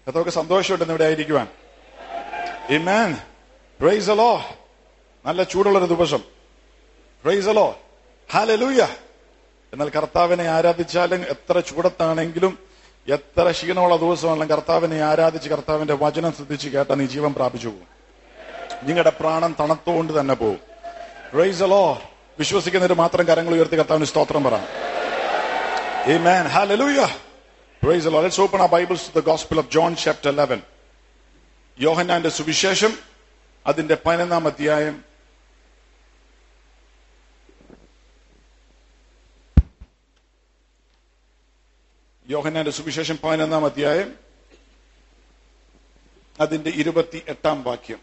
എത്രയൊക്കെ സന്തോഷമുണ്ടെന്ന് ഇവിടെ ആയിരിക്കുവാൻ Amen. Praise the Lord. നല്ല ചൂടുള്ളൊരു ദിവസം പ്രൈസ് അലോ ഹാലലൂയ എന്നാൽ കർത്താവിനെ ആരാധിച്ചാലും എത്ര ചൂടത്താണെങ്കിലും എത്ര ക്ഷീണമുള്ള ദിവസമാണെങ്കിലും കർത്താവിനെ ആരാധിച്ച് കർത്താവിന്റെ വചനം ശ്രദ്ധിച്ച് കേട്ടാൽ നീ ജീവൻ പ്രാപിച്ചു പോകും നിങ്ങളുടെ പ്രാണൻ തണുത്തുകൊണ്ട് തന്നെ പോകും പ്രൈസ് അലോ വിശ്വസിക്കുന്നവർ മാത്രം കരങ്ങൾ ഉയർത്തി കർത്താവിന് സ്തോത്രം പറ Amen. Hallelujah. Praise the Lord. Let's open our Bibles to the Gospel of John chapter 11. യോഹന്നാന്റെ സുവിശേഷം അതിന്റെ പതിനൊന്നാം അധ്യായം യോഹന്നാന്റെ സുവിശേഷം പതിനൊന്നാം അധ്യായം അതിന്റെ ഇരുപത്തി എട്ടാം വാക്യം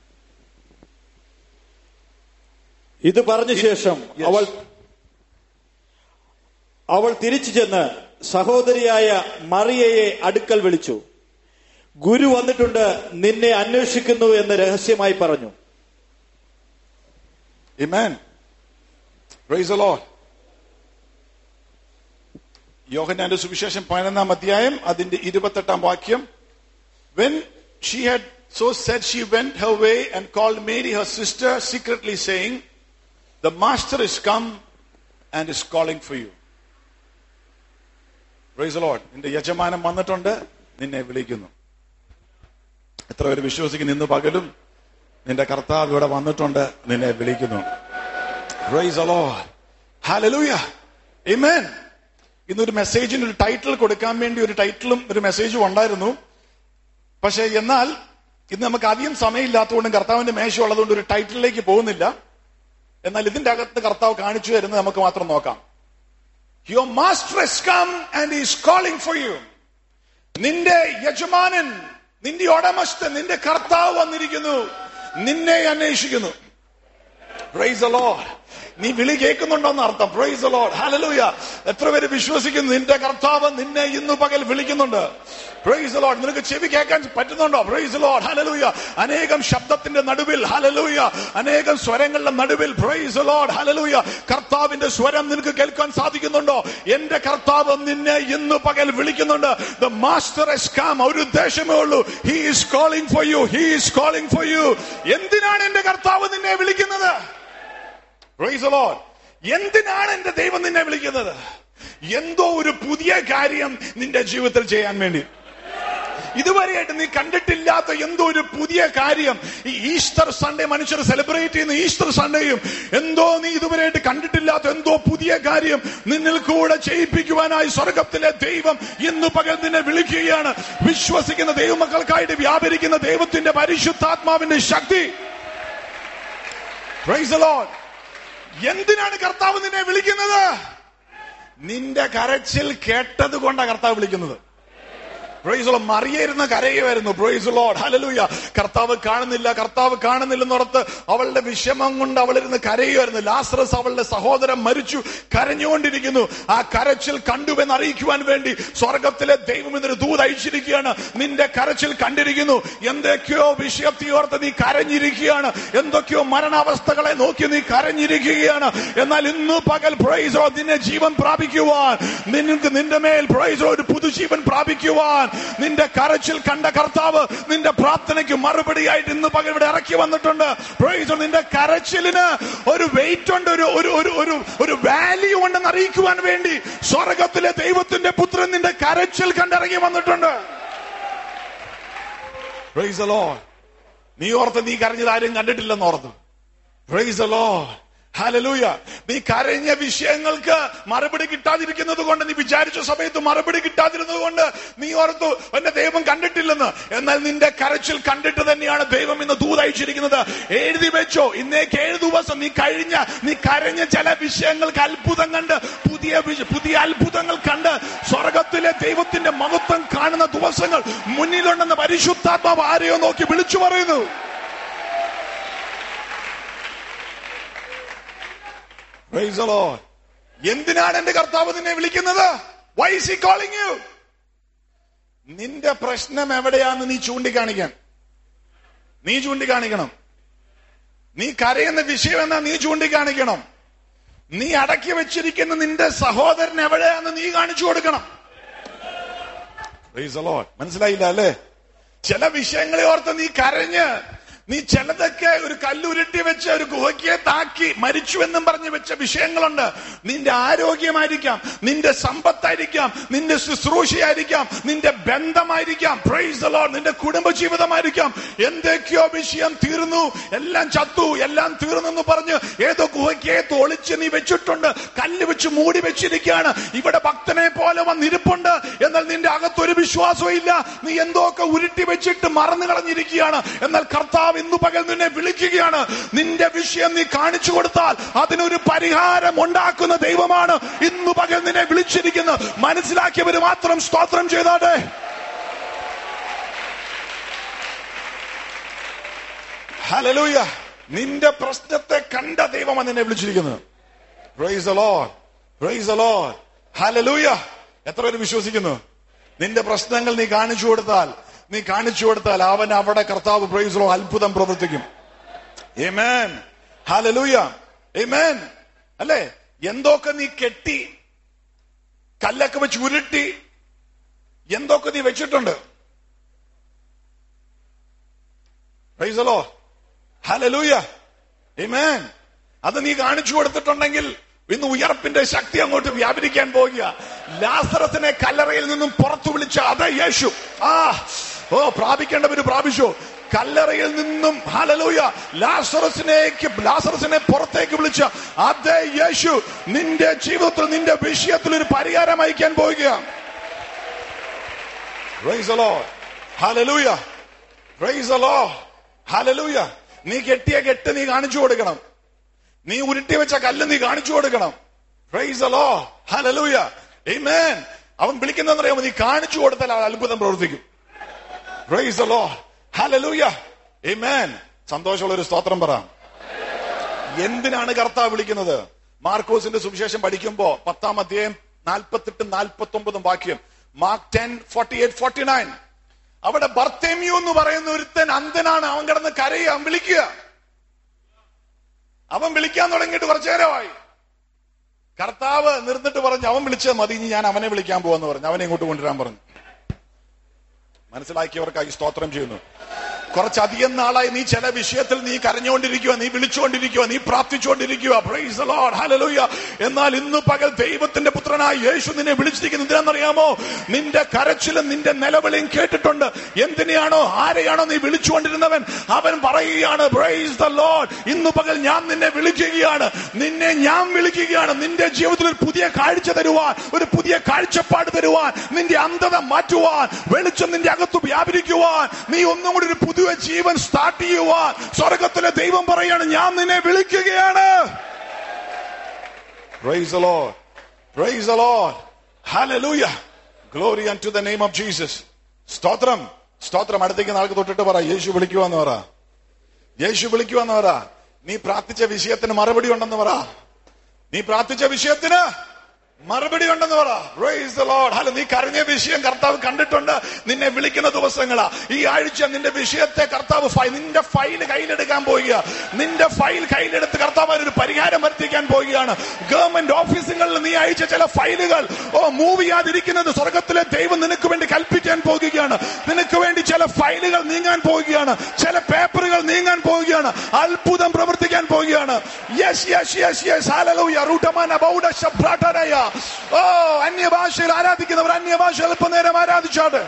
ഇത് പറഞ്ഞ ശേഷം Yes. അവൾ അവൾ തിരിച്ചു ചെന്ന് സഹോദരിയായ മറിയയെ അടുക്കൽ വിളിച്ചു ഗുരു വന്നിട്ടുണ്ട് നിന്നെ അന്വേഷിക്കുന്നു എന്ന് രഹസ്യമായി പറഞ്ഞു Amen. Praise the Lord. യോഹന്നാന്റെ സുവിശേഷം പതിനൊന്നാം അധ്യായം അതിന്റെ ഇരുപത്തെട്ടാം വാക്യം when she had so said she went her way and called Mary her sister secretly saying the master is come and is calling for you praise lord നിന്റെ യജമാനം വന്നിട്ടുണ്ട് നിന്നെ വിളിക്കുന്നു എത്ര പേര് വിശ്വസിക്കുന്നു ഇന്ന് പകലും നിന്റെ കർത്താവ് ഇവിടെ വന്നിട്ടുണ്ട് നിന്നെ വിളിക്കുന്നു Praise the Lord. Hallelujah. Amen. ഇന്നൊരു മെസ്സേജിന് ഒരു ടൈറ്റിൽ കൊടുക്കാൻ വേണ്ടി ഒരു ടൈറ്റിലും ഒരു മെസ്സേജും ഉണ്ടായിരുന്നു പക്ഷെ എന്നാൽ ഇന്ന് നമുക്ക് അധികം സമയമില്ലാത്തതുകൊണ്ടും കർത്താവിന്റെ മേശ ഉള്ളതുകൊണ്ട് ഒരു ടൈറ്റിലേക്ക് പോകുന്നില്ല എന്നാൽ ഇതിന്റെ അകത്ത് കർത്താവ് കാണിച്ചു തരുന്നത് നമുക്ക് മാത്രം നോക്കാം your master has come and he is calling for you നിന്റെ യജമാനൻ നിന്റെ ഉടമസ്ഥൻ നിന്റെ കർത്താവ് വന്നിരിക്കുന്നു നിന്നെ അന്വേഷിക്കുന്നു പ്രൈസ് ലോഡ് നീ വിളി കേൾക്കുന്നുണ്ടോന്ന് അർത്ഥം പ്രൈസ് ലോഡ് ഹലലൂയ എത്ര പേര് വിശ്വസിക്കുന്നു നിന്റെ കർത്താവ് നിന്നെ ഇന്ന് പകൽ വിളിക്കുന്നുണ്ട് പ്രൈസ് ലോഡ് നിനക്ക് ചെവി കേൾക്കാൻ പറ്റുന്നുണ്ടോ പ്രൈസ് ലോഡ് ഹലലൂയ അനേകം ശബ്ദത്തിന്റെ നടുവിൽ ഹലലൂയ അനേകം സ്വരങ്ങളുടെ നടുവിൽ പ്രൈസ് ലോഡ് ഹലലൂയ കർത്താവിന്റെ സ്വരം നിനക്ക് കേൾക്കാൻ സാധിക്കുന്നുണ്ടോ എന്റെ കർത്താവ് നിന്നെ ഇന്ന് പകൽ വിളിക്കുന്നുണ്ട് ദ മാസ്റ്റർ എസ് കാം ഒരു ഉദ്ദേശമേ ഉള്ളൂ he is calling for you he is calling for you എന്തിനാണ് എന്റെ കർത്താവ് നിന്നെ വിളിക്കുന്നത് Praise the Lord. എന്തിനാണ് എന്റെ ദൈവം നിന്നെ വിളിക്കുന്നത് എന്തോ ഒരു പുതിയ കാര്യം നിന്റെ ജീവിതത്തിൽ ചെയ്യാൻ വേണ്ടി ഇതുവരെയായിട്ട് നീ കണ്ടിട്ടില്ലാത്ത എന്തോ ഒരു പുതിയ കാര്യം ഈ ഈസ്റ്റർ സൺഡേ മനുഷ്യർ സെലിബ്രേറ്റ് ചെയ്യുന്ന ഈസ്റ്റർ സൺഡേയും എന്തോ നീ ഇതുവരെയായിട്ട് കണ്ടിട്ടില്ലാത്ത എന്തോ പുതിയ കാര്യം നിന്നിൽ കൂടെ ചെയ്യിപ്പിക്കുവാനായി സ്വർഗത്തിലെ ദൈവം ഇന്ന് പകൽ നിന്നെ വിളിക്കുകയാണ് വിശ്വസിക്കുന്ന ദൈവമക്കൾക്കായിട്ട് വ്യാപരിക്കുന്ന ദൈവത്തിന്റെ പരിശുദ്ധാത്മാവിന്റെ ശക്തി Praise the Lord. എന്തിനാണ് കർത്താവ് നിന്നെ വിളിക്കുന്നത് നിന്റെ കരച്ചിൽ കേട്ടത് കൊണ്ടാണ് കർത്താവ് വിളിക്കുന്നത് പ്രൊയ്സ് മറിയായിരുന്നു കരയുമായിരുന്നു പ്രൊയ്സ് ലോഡ് ഹലലൂയ കർത്താവ് കാണുന്നില്ല കർത്താവ് കാണുന്നില്ലെന്നോർത്ത് അവളുടെ വിഷമം കൊണ്ട് അവളിരുന്ന് കരയുമായിരുന്നു ലാസ്റസ് അവളുടെ സഹോദരൻ മരിച്ചു കരഞ്ഞുകൊണ്ടിരിക്കുന്നു ആ കരച്ചിൽ കണ്ടുവെന്ന് അറിയിക്കുവാൻ വേണ്ടി സ്വർഗത്തിലെ ദൈവം ഇന്നൊരു ദൂത് അയച്ചിരിക്കുകയാണ് നിന്റെ കരച്ചിൽ കണ്ടിരിക്കുന്നു എന്തൊക്കെയോ വിഷയത്തെ ഓർത്ത് നീ കരഞ്ഞിരിക്കുകയാണ് എന്തൊക്കെയോ മരണാവസ്ഥകളെ നോക്കി നീ കരഞ്ഞിരിക്കുകയാണ് എന്നാൽ ഇന്ന് പകൽ പ്രൈസോ നിന്നെ ജീവൻ പ്രാപിക്കുവാൻ നിനക്ക് നിന്റെ മേൽ പ്രൈസോ ഒരു പുതുജീവൻ പ്രാപിക്കുവാൻ നിന്റെ കരച്ചിൽ കണ്ട കർത്താവ് നിന്റെ പ്രാർത്ഥനയ്ക്ക് മറുപടിയായിട്ട് ഇന്ന് പകൽ ഇവിടെ ഇറക്കി വന്നിട്ടുണ്ട് പ്രൈസോ നിന്റെ കരച്ചിലിന് ഒരു വെയിറ്റ് ഉണ്ട് ഒരു ഒരു ഒരു ഒരു ഒരു വാല്യൂ ഉണ്ടെന്ന് അറിയിക്കുവാൻ വേണ്ടി സ്വർഗത്തിലെ ദൈവത്തിന്റെ പുത്രൻ നിന്റെ കരച്ചിൽ കണ്ടിറങ്ങി വന്നിട്ടുണ്ട് പ്രൈസ് the Lord. നീ ഓർത്ത് നീ കരഞ്ഞത് ആരും കണ്ടിട്ടില്ലെന്ന് ഓർത്ത് പ്രൈസ് the Lord. ഹല്ലേലൂയ നീ കരഞ്ഞ വിഷയങ്ങൾക്ക് മറുപടി കിട്ടാതിരിക്കുന്നത് കൊണ്ട് നീ വിചാരിച്ച സമയത്ത് മറുപടി കിട്ടാതിരുന്നത് കൊണ്ട് നീ ഓർത്തു എന്റെ ദൈവം കണ്ടിട്ടില്ലെന്ന് എന്നാൽ നിന്റെ കരച്ചിൽ കണ്ടിട്ട് തന്നെയാണ് ദൈവം ഇന്ന് ദൂതയച്ചിരിക്കുന്നത് എഴുതി വെച്ചോ ഇന്നേക്ക് ഏഴ് ദിവസം നീ കഴിഞ്ഞ നീ കരഞ്ഞ ചില വിഷയങ്ങൾക്ക് അത്ഭുതം കണ്ട് പുതിയ വിഷ- പുതിയ അത്ഭുതങ്ങൾ കണ്ട് സ്വർഗത്തിലെ ദൈവത്തിന്റെ മഹത്വം കാണുന്ന ദിവസങ്ങൾ മുന്നിലുണ്ടെന്ന് പരിശുദ്ധാത്മാവ് ആരെയോ നോക്കി വിളിച്ചു പറയുന്നു Praise the Lord. എന്തിനാണ് എന്റെ കർത്താവ് നിന്നെ വിളിക്കുന്നത് why is he calling you നിന്റെ പ്രശ്നം എവിടെയാന്ന് നീ ചൂണ്ടിക്കാണിക്കാൻ നീ ചൂണ്ടിക്കാണിക്കണം നീ കരയുന്ന വിഷയം എന്നാ നീ ചൂണ്ടിക്കാണിക്കണം നീ അടക്കി വെച്ചിരിക്കുന്ന നിന്റെ സഹോദരൻ എവിടെയാന്ന് നീ കാണിച്ചു കൊടുക്കണം Praise the Lord. മനസ്സിലായില്ല അല്ലേ ചില വിഷയങ്ങളെ ഓർത്ത് നീ കരഞ്ഞ് നീ ചിലതൊക്കെ ഒരു കല്ലുരുട്ടി വെച്ച് ഒരു ഗുഹയ്ക്ക് താക്കി മരിച്ചു എന്നും പറഞ്ഞ് വെച്ച വിഷയങ്ങളുണ്ട് നിന്റെ ആരോഗ്യമായിരിക്കാം നിന്റെ സമ്പത്തായിരിക്കാം നിന്റെ ശുശ്രൂഷയായിരിക്കാം നിന്റെ ബന്ധമായിരിക്കാം പ്രൈസ് ലോഡ് നിന്റെ കുടുംബജീവിതമായിരിക്കാം എന്തൊക്കെയോ വിഷയം തീർന്നു എല്ലാം ചത്തു എല്ലാം തീർന്നു എന്ന് പറഞ്ഞ് ഏതോ ഗുഹയ്ക്കകത്ത് ഒളിച്ച് നീ വെച്ചിട്ടുണ്ട് കല്ല് വെച്ച് മൂടി വെച്ചിരിക്കുകയാണ് ഇവിടെ ഭക്തനെ പോലെ വന്നിരിപ്പുണ്ട് എന്നാൽ നിന്റെ അകത്തൊരു വിശ്വാസവും ഇല്ല നീ എന്തോക്കെ ഉരുട്ടി വെച്ചിട്ട് മറന്നു കളഞ്ഞിരിക്കുകയാണ് എന്നാൽ കർത്താവ് ഇന്നു പകൽ നിന്നെ വിളിക്കുകയാണ് നിന്റെ വിഷയം നീ കാണിച്ചു കൊടുത്താൽ അതിനൊരു പരിഹാരം ഉണ്ടാക്കുന്ന ദൈവമാണ് ഇന്നു പകൽ നിന്നെ വിളിച്ചിരിക്കുന്നത് മനസ്സിലാക്കിയവര് മാത്രം സ്തോത്രം ചെയ്താട്ടെ ഹലലൂയ നിന്റെ പ്രശ്നത്തെ കണ്ട ദൈവമാണ് നിന്നെ വിളിച്ചിരിക്കുന്നത് praise the Lord. Praise the Lord. Hallelujah. എത്ര പേര് വിശ്വസിക്കുന്നു നിന്റെ പ്രശ്നങ്ങൾ നീ കാണിച്ചു കൊടുത്താൽ നീ കാണിച്ചു കൊടുത്താൽ അവൻ അവിടെ കർത്താവ് പ്രൈസലോ അത്ഭുതം പ്രവർത്തിക്കും Amen. Hallelujah. Amen. അല്ലേ എന്തൊക്കെ നീ കെട്ടി കല്ലൊക്കെ വെച്ച് ഉരുട്ടി എന്തൊക്കെ നീ വെച്ചിട്ടുണ്ട് പ്രൈസലോ ഹലലൂയ Amen. അത് നീ കാണിച്ചു കൊടുത്തിട്ടുണ്ടെങ്കിൽ ഇന്ന് ഉയർപ്പിന്റെ ശക്തി അങ്ങോട്ട് വ്യാപരിക്കാൻ പോകുക ലാസറസിനെ കല്ലറയിൽ നിന്നും പുറത്തു വിളിച്ച അതേ യേശു ആ ഓ പ്രാപിക്കേണ്ടവര് പ്രാപിച്ചു കല്ലറയിൽ നിന്നും ഹലലൂയ ലാസറസിനേക്ക് ലാസറസിനെ പുറത്തേക്ക് വിളിച്ച അതേ യേശു നിന്റെ ജീവിതത്തിൽ നിന്റെ വിഷയത്തിൽ ഒരു പരിഹാരം അയക്കാൻ പോവുകയാണ് Praise the Lord. Hallelujah. Praise the Lord. Hallelujah. നീ കെട്ടിയ കെട്ട് നീ കാണിച്ചു കൊടുക്കണം നീ ഉരുട്ടി വെച്ച കല്ല് നീ കാണിച്ചു കൊടുക്കണം Praise the Lord. Hallelujah. Amen. അവൻ വിളിക്കുന്നതെന്ന് അറിയാമോ നീ കാണിച്ചു കൊടുത്താൽ ആ അത്ഭുതം പ്രവർത്തിക്കും Praise the Lord. Hallelujah. Amen. സന്തോഷമുള്ള ഒരു സ്തോത്രം പറ എന്തിനാണ് കർത്താവ് വിളിക്കുന്നത് മാർക്കോസിന്റെ സുവിശേഷം പഠിക്കുമ്പോ പത്താം അധ്യായം നാൽപ്പത്തെട്ട് നാൽപ്പത്തി ഒമ്പതും വാക്യം Mark ten forty eight forty nine അവിടെ ബർത്തേമ്യു എന്ന് പറയുന്ന ഒരുത്തൻ അന്ധനാണ് അവൻ കിടന്ന് കരയുക അവൻ വിളിക്കുക അവൻ വിളിക്കാൻ തുടങ്ങിയിട്ട് കുറച്ചു നേരമായി കർത്താവ് നിർന്നിട്ട് പറഞ്ഞു അവൻ വിളിച്ചത് മതി ഇനി ഞാൻ അവനെ വിളിക്കാൻ പോവാന്ന് പറഞ്ഞു അവനെ ഇങ്ങോട്ട് കൊണ്ടുവരാൻ പറഞ്ഞു മനസ്സിലാക്കിയവർക്കായി സ്തോത്രം ചെയ്യുന്നു കുറച്ചധികം നാളായി നീ ചില വിഷയത്തിൽ നീ കരഞ്ഞുകൊണ്ടിരിക്കുക നീ വിളിച്ചുകൊണ്ടിരിക്കുക നീ പ്രാർത്ഥിച്ചുകൊണ്ടിരിക്കുക പ്രൈസ് the Lord hallelujah എന്നാൽ ഇന്ന് പകൽ ദൈവത്തിന്റെ പുത്രനായ യേശു നിന്നെ വിളിച്ചിരിക്കുന്നത് എന്തിനാണെന്നറിയാമോ നിന്റെ കരച്ചിലും നിന്റെ നിലവിളിയും കേട്ടിട്ടുണ്ട് എന്തിനെയാണോ ആരെയാണോ നീ വിളിച്ചുകൊണ്ടിരുന്നവൻ അവൻ പറയുകയാണ് പ്രൈസ് the Lord ഇന്ന് പകൽ ഞാൻ നിന്നെ വിളിക്കുകയാണ് നിന്നെ ഞാൻ വിളിക്കുകയാണ് നിന്റെ ജീവിതത്തിൽ ഒരു പുതിയ കാഴ്ച തരുവാൻ ഒരു പുതിയ കാഴ്ചപ്പാട് തരുവാൻ നിന്റെ അന്ധത മാറ്റുവാൻ വെളിച്ചം നിന്റെ അകത്ത് വ്യാപരിക്കുവാൻ നീ ഒന്നും കൂടി ഒരു പുതിയ ജീവൻ സ്റ്റാർട്ട് ചെയ്യുവാൻ സ്വർഗത്തിലെ ദൈവം പറയാണ് ഞാൻ നിന്നെ വിളിക്കുകയാണ് Praise the Lord. Praise the Lord. Hallelujah. Glory unto the name of Jesus. സ്തോത്രം സ്തോത്രം അടുത്തേക്ക് നാൾക്ക് തൊട്ടിട്ട് പറ യേശു വിളിക്കുവാന്ന് പറ യേശു വിളിക്കുവാന്ന് പറ നീ പ്രാർത്ഥിച്ച വിഷയത്തിന് മറുപടി ഉണ്ടെന്ന് പറ നീ പ്രാർത്ഥിച്ച വിഷയത്തിന് മറുപടി ഉണ്ടെന്ന് പറ Praise the Lord. ഹലോ നീ കരഞ്ഞ വിഷയം കർത്താവ് കണ്ടിട്ടുണ്ട് നിന്നെ വിളിക്കുന്ന ദിവസങ്ങളാ ഈ ആഴ്ച നിന്റെ വിഷയത്തെ കർത്താവ് ഫൈ- നിന്റെ ഫയൽ കയ്യിലെടുക്കാൻ പോവുക നിന്റെ ഫയൽ കയ്യിലെടുത്ത് കർത്താവ് അതിനൊരു പരിഹാരം വരുത്തിക്കാൻ പോവുകയാണ് ഗവൺമെന്റ് ഓഫീസുകളിൽ നീ അയച്ച ചില ഫയലുകൾ ഓ മൂവ് ചെയ്യാതിരിക്കുന്നത് സ്വർഗത്തിലെ ദൈവം നിനക്ക് വേണ്ടി കൽപ്പിക്കാൻ പോകുകയാണ് നിനക്ക് വേണ്ടി ചില ഫയലുകൾ നീങ്ങാൻ പോവുകയാണ് ചില പേപ്പറുകൾ നീങ്ങാൻ പോവുകയാണ് അത്ഭുതം പ്രവർത്തിക്കാൻ പോവുകയാണ് yes yes yes yes hallelujah റൂട്ടമാന ബൗഡ ശബ്രാട്ടരയ ഓ അന്യഭാഷയിൽ ആരാധിക്കുന്നവർ അന്യഭാഷ അല്പനേരം ആരാധിച്ചാട്ടെ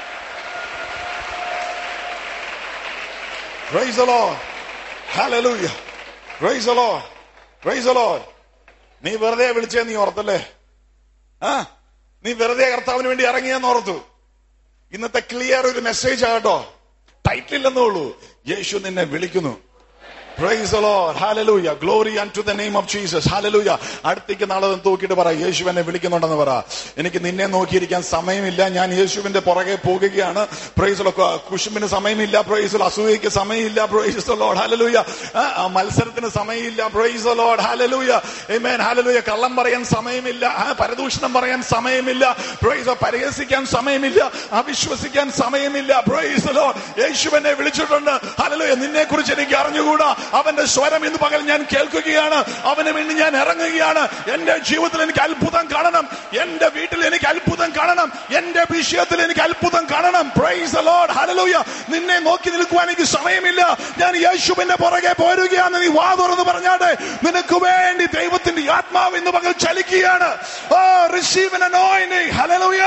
Praise the Lord. Hallelujah. Praise the Lord. Praise the Lord. നീ വെറുതെ വിളിച്ചേ നീ ഓർത്തല്ലേ ആ നീ വെറുതെ കർത്താവിന് വേണ്ടി ഇറങ്ങിയെന്ന് ഓർത്തു ഇന്നത്തെ ക്ലിയർ ഒരു മെസ്സേജ് ആകട്ടോ ടൈറ്റിൽ ഇല്ലെന്നേ ഉള്ളൂ യേശു നിന്നെ വിളിക്കുന്നു Praise the Lord. Hallelujah. Glory unto the name of Jesus. Hallelujah. അടുത്തേക്ക് നാളെ ഒന്ന് നോക്കിയിട്ട് പറ യേശു എന്നെ വിളിക്കുന്നുണ്ടെന്ന് പറ എനിക്ക് നിന്നെ നോക്കിയിരിക്കാൻ സമയമില്ല ഞാൻ യേശുവിന്റെ പുറകെ പോകുകയാണ് പ്രൈസ് കുശുമ്പിന് സമയമില്ല പ്രൈസ് അസൂയക്ക് സമയമില്ല പ്രൈസ് ലോഡ് ഹലലൂയ മത്സരത്തിന് സമയമില്ല praise lord hallelujah Amen. Hallelujah കള്ളം പറയാൻ സമയമില്ല ആ, പരദൂഷണം പറയാൻ സമയമില്ല പ്രൈസ് പരിഹസിക്കാൻ സമയമില്ല അവിശ്വസിക്കാൻ സമയമില്ല പ്രൈസ് ലോഡ് യേശുവിനെ വിളിച്ചിട്ടുണ്ട് ഹലലൂയ നിന്നെ കുറിച്ച് എനിക്ക് അറിഞ്ഞുകൂടാ അവന്റെ സ്വരം ഇന്ന് പകൽ ഞാൻ കേൾക്കുകയാണ് അവന് വേണ്ടി ഞാൻ ഇറങ്ങുകയാണ് എന്റെ ജീവിതത്തിൽ എനിക്ക് അത്ഭുതം കാണണം എന്റെ വീട്ടിൽ എനിക്ക് അത്ഭുതം കാണണം എന്റെ വിഷയത്തിൽ എനിക്ക് അത്ഭുതം കാണണം പ്രൈസ് ലോഡ് ഹലലൂയ നിന്നെ നോക്കി നിൽക്കുവാൻ എനിക്ക് സമയമില്ല ഞാൻ യേശുവിന്റെ പുറകെ പോരുകയാണ് നീ വാ തുറന്ന് പറഞ്ഞാട്ടെ നിനക്ക് വേണ്ടി ദൈവത്തിന്റെ ആത്മാവ് ഇന്ന് പകൽ ചലിക്കുകയാണ് oh receive hallelujah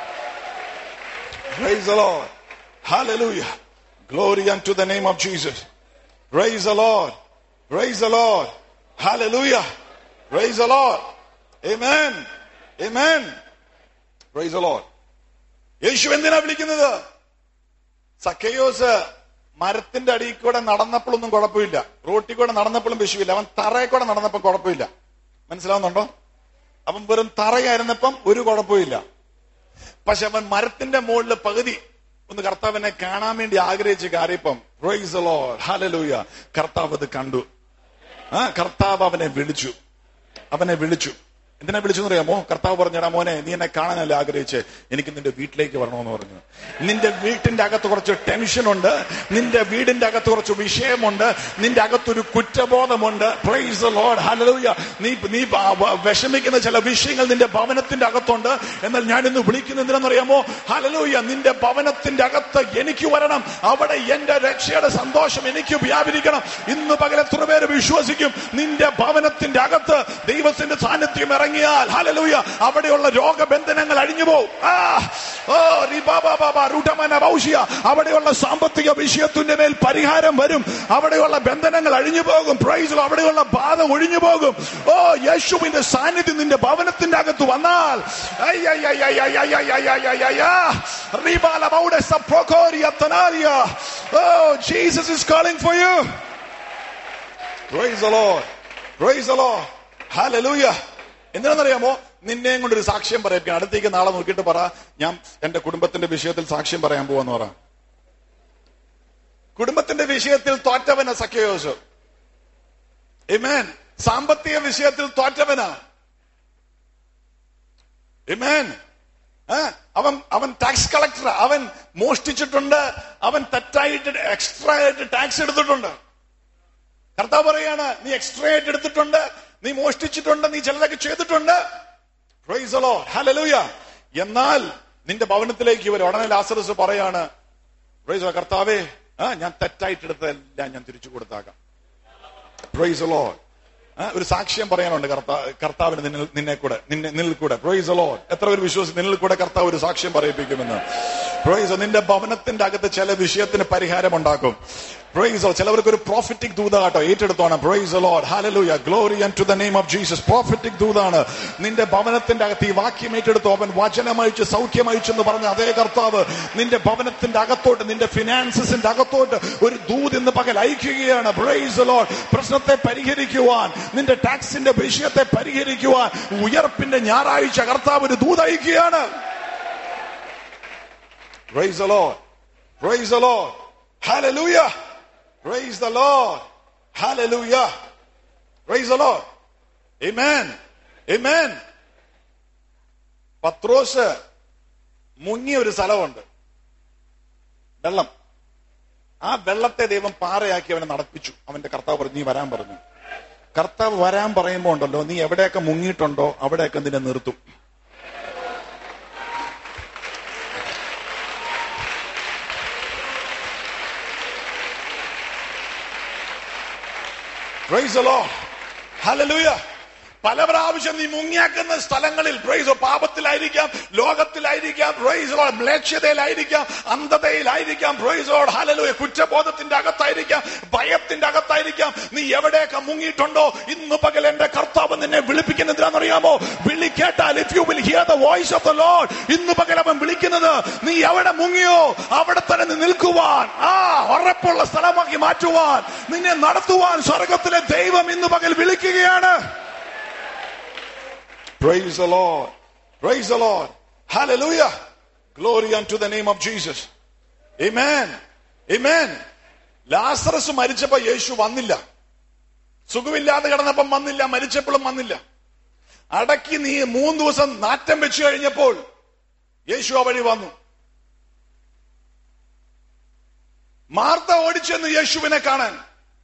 Praise the Lord. Hallelujah. Glory unto the name of Jesus. Praise the Lord. Praise the Lord. Hallelujah. Praise the Lord. Amen. Amen. Praise the Lord. യേശു എന്തിനാ വിളിക്കുന്നത് സക്കയോസ് മരത്തിന്റെ അടിയിൽ കൂടെ നടന്നപ്പോഴൊന്നും കുഴപ്പമില്ല റോട്ടിൽ കൂടെ നടന്നപ്പോഴും വിഷയമില്ല അവൻ തറയിൽ കൂടെ നടന്നപ്പോൾ കുഴപ്പമില്ല മനസ്സിലാവുന്നുണ്ടോ അവൻ വെറും തറയായിരുന്നപ്പം ഒരു കുഴപ്പമില്ല പക്ഷെ അവൻ മരത്തിന്റെ മുകളിൽ പകുതി ഒന്ന് കർത്താവിനെ കാണാൻ വേണ്ടി ആഗ്രഹിച്ച് കയറിയപ്പം പ്രൈസ് ഹലലൂയ കർത്താവ് അത് കണ്ടു ആ കർത്താവ് അവനെ വിളിച്ചു അവനെ വിളിച്ചു എന്തിനാ വിളിച്ചു അറിയാമോ കർത്താവ് പറഞ്ഞടാ മോനെ നീ എന്നെ കാണാനല്ല ആഗ്രഹിച്ച് എനിക്ക് നിന്റെ വീട്ടിലേക്ക് വരണമെന്ന് പറഞ്ഞു നിന്റെ വീട്ടിന്റെ അകത്ത് കുറച്ച് ടെൻഷനുണ്ട് നിന്റെ വീടിന്റെ അകത്ത് കുറച്ച് വിഷയമുണ്ട് നിന്റെ അകത്തൊരു കുറ്റബോധമുണ്ട് പ്രൈസ് ലോഡ് ഹലലൂയ നീ നീ വ- വ- വിഷമിക്കുന്ന ചില വിഷയങ്ങൾ നിന്റെ ഭവനത്തിന്റെ അകത്തുണ്ട് എന്നാൽ ഞാൻ ഇന്ന് വിളിക്കുന്ന എന്തിനാണെന്നറിയാമോ ഹലലൂയ നിന്റെ ഭവനത്തിന്റെ അകത്ത് എനിക്ക് വരണം അവിടെ എന്റെ രക്ഷയുടെ സന്തോഷം എനിക്ക് വ്യാപരിക്കണം ഇന്ന് പകൽ എത്ര പേര് വിശ്വസിക്കും നിന്റെ ഭവനത്തിന്റെ അകത്ത് ദൈവത്തിന്റെ സാന്നിധ്യം ഇറങ്ങിയാൽ ഹലലൂയ അവിടെയുള്ള രോഗബന്ധനങ്ങൾ അഴിഞ്ഞു പോകും ആ ഓ റിബാബാബാബ റുഡമന ബൗഷിയ അവിടെയുള്ള സാമ്പത്തിക വിഷയത്തിന്റെ മേൽ പരിഹാരം വരും അവിടെയുള്ള ബന്ധനങ്ങൾ അഴിഞ്ഞു പോകും പ്രൈസ് അവിടെയുള്ള ബാധ ഒഴിഞ്ഞു പോകും ഓ യേശുവിന്റെ സാന്നിധ്യം നിന്റെ ഭവനത്തിന്റെ അകത്ത് വന്നാൽ ഐ, ഐ, ഐ, ഐ, ഐ, ഐ, ഐ, ഐ, ഐ, ഐ, ഐ, ആ. റിബാല ബൗഡെ സപ്രോകോരിയ തനാരിയ. Oh, Jesus is calling for you. Praise the Lord. Praise the Lord. Hallelujah. എന്തിനാണെന്നറിയാമോ നിന്നെയും കൊണ്ടൊരു സാക്ഷ്യം പറയിപ്പിക്കണം അടുത്തേക്ക് നാളെ നോക്കിയിട്ട് പറ ഞാൻ എന്റെ കുടുംബത്തിന്റെ വിഷയത്തിൽ സാക്ഷ്യം പറയാൻ പോവാന്ന് പറ കുടുംബത്തിന്റെ വിഷയത്തിൽ തോറ്റവന സഖ്യയോസ് ഇമേൻ സാമ്പത്തിക വിഷയത്തിൽ തോറ്റവനാ ഇമേൻ അവൻ അവൻ ടാക്സ് കളക്ടർ അവൻ മോഷ്ടിച്ചിട്ടുണ്ട് അവൻ തെറ്റായിട്ട് എക്സ്ട്രാ ആയിട്ട് ടാക്സ് എടുത്തിട്ടുണ്ട് കർത്താവ് പറയാണ് നീ എക്സ്ട്രാ ആയിട്ട് എടുത്തിട്ടുണ്ട് നീ മോഷ്ടിച്ചിട്ടുണ്ട് നീ ചിലതൊക്കെ ചെയ്തിട്ടുണ്ട് Praise the Lord. Hallelujah. എന്നാൽ നിന്റെ ഭവനത്തിലേക്ക് ഇവർ ഉടനെ ലാസറസ് പറയാണ് Praise the Lord. കർത്താവേ ആ ഞാൻ തെറ്റായിട്ട് എടുത്തതെല്ലാം ഞാൻ തിരിച്ചു കൊടുത്താക്കാം പ്രൈസ് ലോഡ് ഒരു സാക്ഷ്യം പറയാനുണ്ട് കർത്താ കർത്താവിന് നിന്നിൽ നിന്നെ കൂടെ നിന്നെ നിന്നിൽ കൂടെ പ്രൈസ് ലോഡ് എത്ര പേര് വിശ്വസിച്ച് നിന്നിൽ കൂടെ കർത്താവ് ഒരു സാക്ഷ്യം പറയിപ്പിക്കുമെന്ന് പ്രൈസ് നിന്റെ ഭവനത്തിന്റെ അകത്ത് ചില വിഷയത്തിന് പരിഹാരം ഉണ്ടാക്കും പ്രൈസ് ചിലവർക്ക് ഒരു പ്രോഫിറ്റിക് ദൂതാട്ടോ ഏറ്റെടുത്തോണം praise lord hallelujah glory and to the name of Jesus prophetic ദൂതാണ് നിന്റെ ഭവനത്തിന്റെ അകത്ത് ഈ വാക്യം ഏറ്റെടുത്തു അവൻ വചനമയച്ച് സൗഖ്യമയച്ചു എന്ന് പറഞ്ഞ അതേ കർത്താവ് നിന്റെ ഭവനത്തിന്റെ അകത്തോട്ട് നിന്റെ ഫിനാൻസസിന്റെ അകത്തോട്ട് ഒരു ദൂത് ഇന്ന് പകൽ അയക്കുകയാണ് പ്രൈസ് ലോഡ് പ്രശ്നത്തെ പരിഹരിക്കുവാൻ നിന്റെ ടാക്സിന്റെ വിഷയത്തെ പരിഹരിക്കുവാൻ ഉയർപ്പിന്റെ ഞായറാഴ്ച കർത്താവ് ഒരു ദൂത് അയക്കുകയാണ് Praise the Lord. Praise the Lord. Hallelujah. Praise the Lord. Hallelujah. Praise the Lord. Amen. Amen. പത്രോസ് മുങ്ങിയ ഒരു സ്ഥലമുണ്ട് വെള്ളം ആ വെള്ളത്തെ ദൈവം പാറയാക്കി അവനെ നടപ്പിച്ചു അവന്റെ കർത്താവ് പറഞ്ഞു നീ വരാൻ പറഞ്ഞു കർത്താവ് വരാൻ പറയുമ്പോ ഉണ്ടല്ലോ നീ എവിടെയൊക്കെ മുങ്ങിയിട്ടുണ്ടോ അവിടെയൊക്കെ നിന്നെ നിർത്തും Praise the Lord. Hallelujah. പല പ്രാവശ്യം നീ മുങ്ങിയാക്കുന്ന സ്ഥലങ്ങളിൽ പ്രൈസോ പാപത്തിലായിരിക്കാം ലോകത്തിലായിരിക്കാം പ്രൈസോ മ്ലേച്ഛതയിലായിരിക്കാം അന്ധതയിലായിരിക്കാം പ്രൈസോ ഹലലൂയ കുറ്റബോധത്തിന്റെ അകത്തായിരിക്കാം ഭയത്തിന്റെ അകത്തായിരിക്കാം നീ എവിടെയൊക്കെ മുങ്ങിയിട്ടുണ്ടോ ഇന്ന് പകൽ എന്റെ കർത്താവ് നിന്നെ വിളിപ്പിക്കുന്നതിനാണെന്നറിയാമോ വിളി കേട്ടാൽ if you will hear the voice of the lord ഇന്ന് പകൽ അവൻ വിളിക്കുന്നത് നീ എവിടെ മുങ്ങിയോ അവിടെ തന്നെ നീ നിൽക്കുവാൻ ആ ഉറപ്പുള്ള സ്ഥലമാക്കി മാറ്റുവാൻ നിന്നെ നടത്തുവാൻ സ്വർഗത്തിലെ ദൈവം ഇന്ന് പകൽ വിളിക്കുകയാണ് Praise the Lord. Praise the Lord. Hallelujah. Glory unto the name of Jesus. Amen. Amen. Lazarus മരിച്ചപ്പോ യേശു വന്നില്ല സുഖമില്ലാതെ കിടന്നപ്പം വന്നില്ല മരിച്ചപ്പോഴും വന്നില്ല അടക്കി നീ മൂന്ന് ദിവസം നാറ്റം വെച്ചു കഴിഞ്ഞപ്പോൾ യേശു ആ വഴി വന്നു മാർത്ത ഓടിച്ചെന്ന് യേശുവിനെ കാണാൻ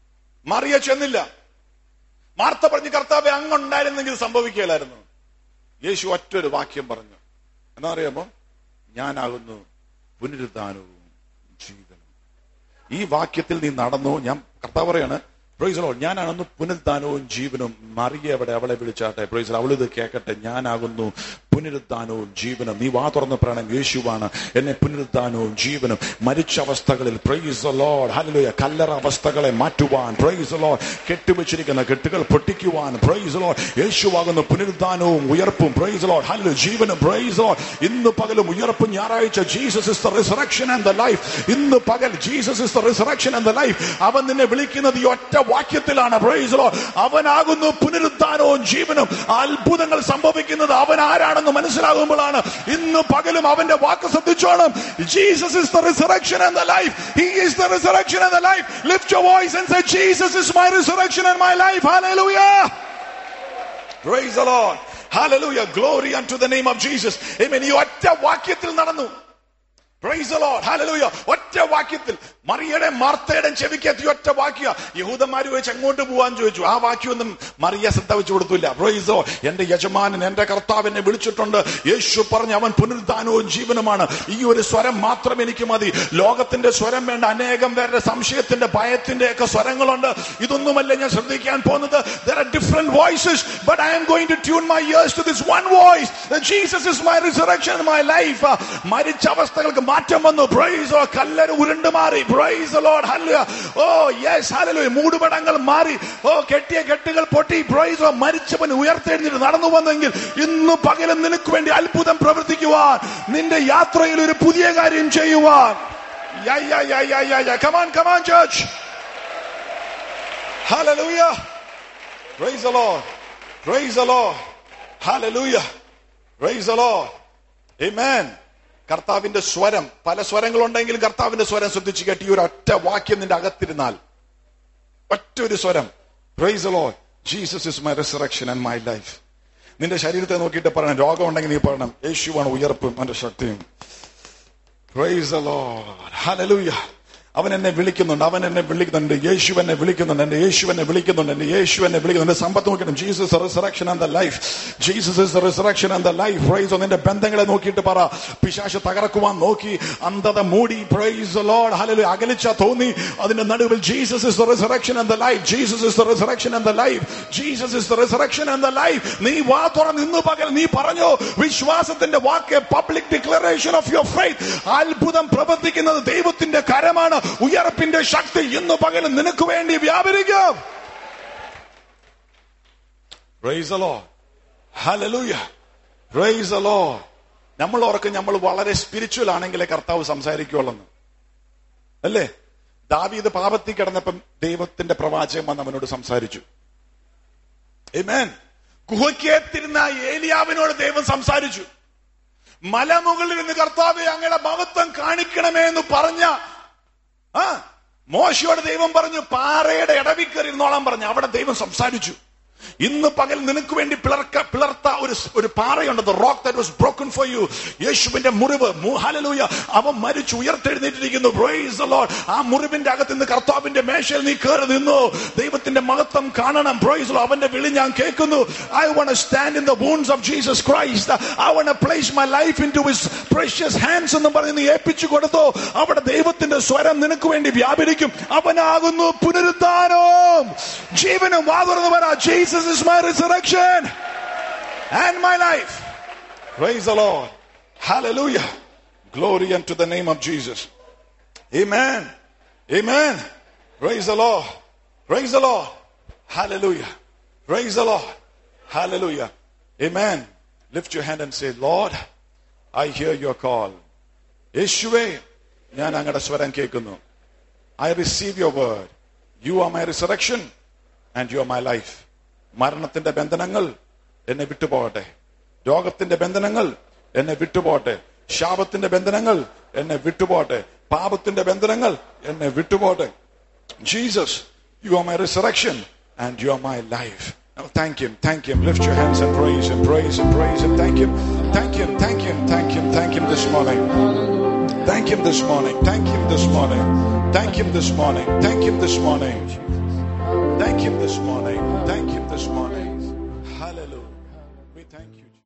മറിയ ചെന്നില്ല മാർത്ത പറഞ്ഞു കർത്താവെ അങ്ങുണ്ടായിരുന്നെങ്കിൽ സംഭവിക്കുകയില്ലായിരുന്നു യേശു ഒറ്റൊരു വാക്യം പറഞ്ഞു എന്താ അറിയാമോ ഞാനാകുന്നു പുനരുദ്ധാനവും ജീവനും ഈ വാക്യത്തിൽ നീ നടന്നു ഞാൻ കർത്താവ് പറയാണ് പ്രൊയ്സലോ ഞാനാണെന്ന് പുനരുദ്ധാനവും ജീവനും മറിയ അവിടെ അവളെ വിളിച്ചാട്ടെ പ്രൊയ്സൽ അവൾ ഇത് കേൾക്കട്ടെ ഞാനാകുന്നു പുനരുദ്ധാനവും ജീവനും നീ വാ തുറന്ന് പറയണം യേശുവാണ് എന്നെ പുനരുദ്ധാനവും ജീവനും മരിച്ച അവസ്ഥകളിൽ പ്രൈസ് ലോഡ് ഹല്ലേലൂയ കല്ലറ അവസ്ഥകളെ മാറ്റുവാൻ പ്രൈസ് ലോഡ് കെട്ടിവെച്ചിരിക്കുന്ന കെട്ടുകൾ പൊട്ടിക്കുവാൻ പ്രൈസ് ലോഡ് യേശുവാകുന്ന പുനരുദ്ധാനവും ഉയർപ്പും പ്രൈസ് ലോഡ് ഹല്ലേലൂയ ജീവനും പ്രൈസ് ലോഡ് ഇന്ന് പകലും ഉയർപ്പും ഞായറാഴ്ച Jesus is the resurrection and the life ഇന്ന് പകൽ Jesus is the resurrection and the life അവൻ നിന്നെ വിളിക്കുന്നത് ഈ ഒറ്റ വാക്യത്തിലാണ് പ്രൈസ് ലോഡ് അവനാകുന്നു പുനരുദ്ധാനവും ജീവനും അത്ഭുതങ്ങൾ സംഭവിക്കുന്നത് അവൻ ആരാണെന്ന് മനസ്സിലാകുമ്പോഴാണ് ഇന്ന് പകലും അവന്റെ വാക്ക് ശ്രദ്ധിച്ചോണം Jesus is the resurrection and the life he is the resurrection and the life lift your voice and say Jesus is my resurrection and my life hallelujah Praise the Lord. Hallelujah. Glory unto the name of Jesus. Amen. ഈ ഒറ്റ വാക്യത്തിൽ നടന്നു Praise the Lord. Hallelujah. ഒറ്റ വാക്യത്തിൽ മറിയയുടെ മാർത്തയുടെ ചെവിക്കത്ത് ഈ ഒറ്റ വാക്യ യഹൂദന്മാര് വെച്ച് എങ്ങോട്ട് പോവാൻ ചോദിച്ചു ആ വാക്യമൊന്നും മറിയ ശ്രദ്ധ വെച്ച് കൊടുത്തില്ല പ്രൈസോ എന്റെ യജമാനൻ എന്റെ കർത്താവ് എന്നെ വിളിച്ചിട്ടുണ്ട് യേശു പറഞ്ഞ് അവൻ പുനരുദ്ധാനവും ജീവനുമാണ് ഈ ഒരു സ്വരം മാത്രം എനിക്ക് മതി ലോകത്തിന്റെ സ്വരം വേണ്ട അനേകം പേരുടെ സംശയത്തിന്റെ ഭയത്തിന്റെ ഒക്കെ സ്വരങ്ങളുണ്ട് ഇതൊന്നുമല്ല ഞാൻ ശ്രദ്ധിക്കാൻ പോകുന്നത് there are different voices but I am going to tune my ears to this one voice that Jesus is my resurrection and my life ആ, മരിച്ച അവസ്ഥകൾക്ക് മാറ്റം വന്നു പ്രൈസോ കല്ലര് ഉരുണ്ടു മാറി praise lord hallelujah oh yes hallelujah മൂടുപടങ്ങൾ മാറി ഓ കെട്ടിയ കെട്ടുകൾ പൊട്ടി പ്രൈസോ മരിച്ചവൻ ഉയർത്തെഴുന്നിട്ട് നടന്നു വന്നെങ്കിൽ ഇന്ന് പകലും നിനക്ക് വേണ്ടി അത്ഭുതം പ്രവർത്തിക്കുവാൻ നിന്റെ യാത്രയിൽ ഒരു പുതിയ കാര്യം ചെയ്യുവാൻ Yeah, yeah, yeah, yeah, yeah, yeah. Come on, come on, church. Hallelujah. Praise the Lord. Praise the Lord. Hallelujah. Praise the Lord. Amen. കർത്താവിന്റെ സ്വരം പല സ്വരങ്ങളുണ്ടെങ്കിലും കർത്താവിന്റെ സ്വരം ശ്രദ്ധിച്ച് കേട്ട് ഈ ഒരു ഒറ്റ വാക്യം നിന്റെ അകത്തിരുന്നാൽ ഒറ്റ ഒരു സ്വരം praise lord Jesus is my resurrection and my life നിന്റെ ശരീരത്തെ നോക്കിയിട്ട് പറയണം രോഗം ഉണ്ടെങ്കിൽ നീ പറയണം യേശുവാണ് ഉയർപ്പും എന്റെ ശക്തിയും പ്രൈസ് ലോ ഹലലൂയ അവൻ എന്നെ വിളിക്കുന്നുണ്ട് അവൻ എന്നെ വിളിക്കുന്നുണ്ട് യേശു എന്നെ വിളിക്കുന്നുണ്ട് എന്റെ യേശു എന്നെ വിളിക്കുന്നുണ്ട് എന്റെ യേശു എന്നെ വിളിക്കുന്നുണ്ട് എന്റെ സമ്പത്ത് നോക്കണം Jesus resurrection and the life Jesus is resurrection and the life praise നിന്റെ ബന്ധങ്ങളെ നോക്കിയിട്ട് പറ പിശാശ് തകർക്കുവാൻ നോക്കി അന്ധത മൂടി പ്രൈസ് ലോഡ് ഹലലു അകലിച്ച തോന്നി അതിന്റെ നടുവിൽ Jesus is the resurrection and the life Jesus is the resurrection and the life Jesus is the resurrection and the life നീ വാ തുറന്ന് ഇന്ന് പകൽ നീ പറഞ്ഞോ വിശ്വാസത്തിന്റെ വാക്ക് public declaration of your faith അത്ഭുതം പ്രവർത്തിക്കുന്നത് ദൈവത്തിന്റെ കരമാണ് ഉയർപ്പിന്റെ ശക്തി ഇന്ന് പകൽ നിനക്ക് വേണ്ടി വ്യാപരിക്കും Praise the Lord. Hallelujah. Praise the Lord. നമ്മൾ ഓർക്കും നമ്മൾ വളരെ സ്പിരിച്വൽ ആണെങ്കിലേ കർത്താവ് സംസാരിക്കുള്ളെന്ന് അല്ലേ ദാവീദ് പാപത്തിൽ കിടന്നപ്പം ദൈവത്തിന്റെ പ്രവാചകൻ വന്ന് അവനോട് സംസാരിച്ചു Amen. ഗുഹയ്ക്കകത്തിരുന്ന ഏലിയാവിനോട് ദൈവം സംസാരിച്ചു മലമുകളിൽ നിന്ന് കർത്താവെ അങ്ങയുടെ മഹത്വം കാണിക്കണമേ എന്ന് പറഞ്ഞ ആ മോശയോട് ദൈവം പറഞ്ഞു പാറയുടെ ഇടവിക്കറി ഇരുന്നോളാൻ പറഞ്ഞു അവിടെ ദൈവം സംസാരിച്ചു ഇന്ന് പകൽ നിനക്ക് വേണ്ടി പിളർക്ക പിളർത്ത ഒരു ഒരു പാറയുണ്ട് rock that was broken for you യേശുവിന്റെ മുറിവ് മു- ഹല്ലേലൂയ അവൻ മരിച്ചു ഉയർത്തെഴുന്നേറ്റിരിക്കുന്നു Praise the Lord. ആ മുറിവിന്റെ അകത്ത് നിന്ന് കർത്താവിന്റെ മേശയിൽ നീ കയറി നിന്നു ദൈവത്തിന്റെ മഹത്വം കാണണം Praise the Lord. അവന്റെ വിളി ഞാൻ കേൾക്കുന്നു I want to stand in the wounds of Jesus Christ I want to place my life into his precious hands എന്ന് പറഞ്ഞ് നീ ഏൽപ്പിച്ചു കൊടുത്തോ അവിടെ ദൈവത്തിന്റെ സ്വരം നിനക്ക് വേണ്ടി വ്യാപരിക്കും അവനാകുന്നു പുനരുദ്ധാനവും ജീവനും വാതുറന്ന് പറ Jesus is my resurrection and my life praise the Lord hallelujah glory unto the name of Jesus amen amen praise the lord praise the lord hallelujah praise the lord hallelujah amen lift your hand and say lord i hear your call യേശുവേ ഞാൻ അങ്ങയുടെ സ്വരം കേൾക്കുന്നു I receive your word you are my resurrection and you are my life മരണത്തിന്റെ ബന്ധനങ്ങൾ എന്നെ വിട്ടുപോകട്ടെ രോഗത്തിന്റെ ബന്ധനങ്ങൾ എന്നെ വിട്ടുപോകട്ടെ ശാപത്തിന്റെ ബന്ധനങ്ങൾ എന്നെ വിട്ടുപോകട്ടെ പാപത്തിന്റെ ബന്ധനങ്ങൾ എന്നെ വിട്ടുപോകട്ടെ Jesus you are my resurrection and you are my life Now thank him, thank him. Lift your hands and praise him, praise him, praise him. Thank him, thank him, thank him, thank him, thank him this morning. Thank him this morning. Thank him this morning. Thank him this morning. Thank him this morning. Thank him this morning. Thank him this morning.